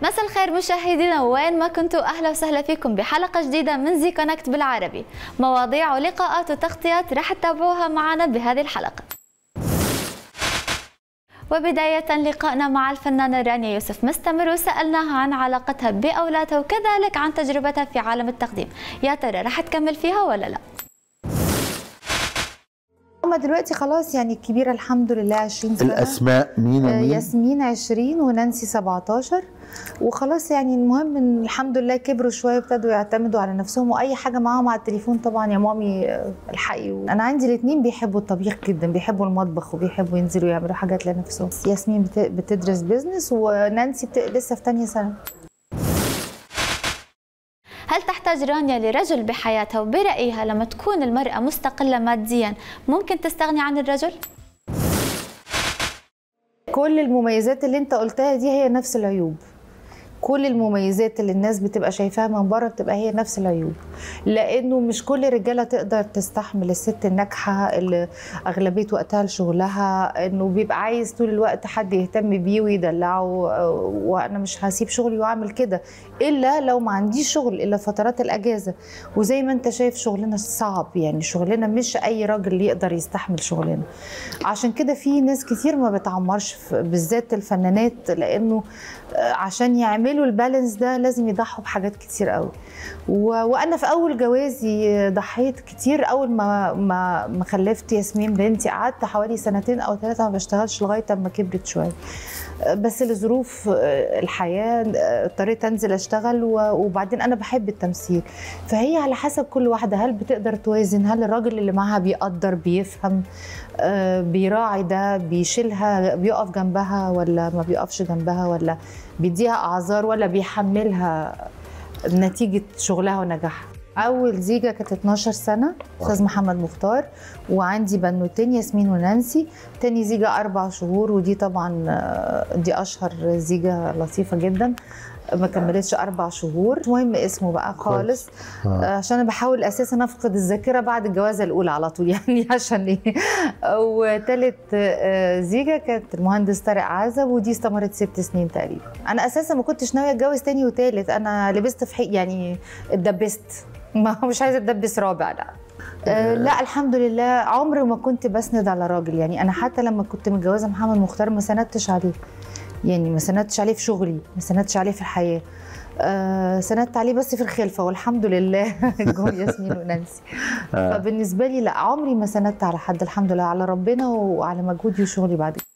مساء الخير مشاهدينا وين ما كنتوا اهلا وسهلا فيكم بحلقه جديده من زي كونكت بالعربي مواضيع ولقاءات وتغطيات رح تتابعوها معنا بهذه الحلقه وبداية لقائنا مع الفنانة رانيا يوسف مستمر وسألناها عن علاقتها بأولادها وكذلك عن تجربتها في عالم التقديم يا ترى رح تكمل فيها ولا لا؟ هما دلوقتي خلاص يعني الكبيرة الحمد لله 20 سنة الاسماء مين آه، ومين ياسمين 20 ونانسي 17 وخلاص يعني المهم ان الحمد لله كبروا شويه وابتدوا يعتمدوا على نفسهم واي حاجه معاهم على التليفون طبعا يا مامي آه، الحقي انا عندي الاثنين بيحبوا الطبيخ جدا بيحبوا المطبخ وبيحبوا ينزلوا يعملوا حاجات لنفسهم ياسمين بت- بتدرس بيزنس ونانسي بت... لسه في ثانيه سنه هل تحتاج رانيا لرجل بحياتها وبرأيها لما تكون المرأة مستقلة ماديا ممكن تستغني عن الرجل؟ كل المميزات اللي انت قلتها دي هي نفس العيوب كل المميزات اللي الناس بتبقى شايفاها من بره بتبقى هي نفس العيوب لانه مش كل الرجاله تقدر تستحمل الست الناجحه اللي اغلبيه وقتها لشغلها انه بيبقى عايز طول الوقت حد يهتم بيه ويدلعه وانا مش هسيب شغلي واعمل كده الا لو ما عنديش شغل الا فترات الاجازه وزي ما انت شايف شغلنا صعب يعني شغلنا مش اي راجل يقدر يستحمل شغلنا عشان كده في ناس كتير ما بتعمرش في- بالذات الفنانات لانه آه، عشان يعملوا البالانس ده لازم يضحوا بحاجات كتير قوي و... وانا في اول جوازي ضحيت كتير اول ما ما ما خلفت ياسمين بنتي قعدت حوالي سنتين او ثلاثه ما بشتغلش لغايه اما كبرت شويه بس لظروف الحياه اضطريت انزل اشتغل و- وبعدين انا بحب التمثيل فهي على حسب كل واحده هل بتقدر توازن هل الراجل اللي معاها بيقدر بيفهم آه، بيراعي ده بيشيلها بيقف جنبها ولا ما بيقفش جنبها ولا بيديها اعذار ولا بيحملها نتيجه شغلها ونجاحها اول زيجه كانت 12 سنه استاذ محمد مختار وعندي بنوتين ياسمين ونانسي تاني زيجه اربع شهور ودي طبعا آه، دي اشهر زيجه لطيفه جدا ما كملتش اربع شهور مش مهم اسمه بقى خالص آه. عشان انا بحاول اساسا افقد الذاكره بعد الجوازه الاولى على طول يعني عشان ايه وثالث زيجه كانت المهندس طارق عزب ودي استمرت ست سنين تقريبا انا اساسا ما كنتش ناويه اتجوز تاني وتالت انا لبست في حق يعني اتدبست ما مش عايزه اتدبس رابع لا آه، لا الحمد لله عمري ما كنت بسند على راجل يعني انا حتى لما كنت متجوزه محمد مختار ما سندتش عليه يعني ما سندتش عليه في شغلي ما سندتش عليه في الحياه آه سندت عليه بس في الخلفه والحمد لله جم ياسمين ونانسي آه. فبالنسبه لي لا عمري ما سندت على حد الحمد لله على ربنا وعلى مجهودي وشغلي بعد كده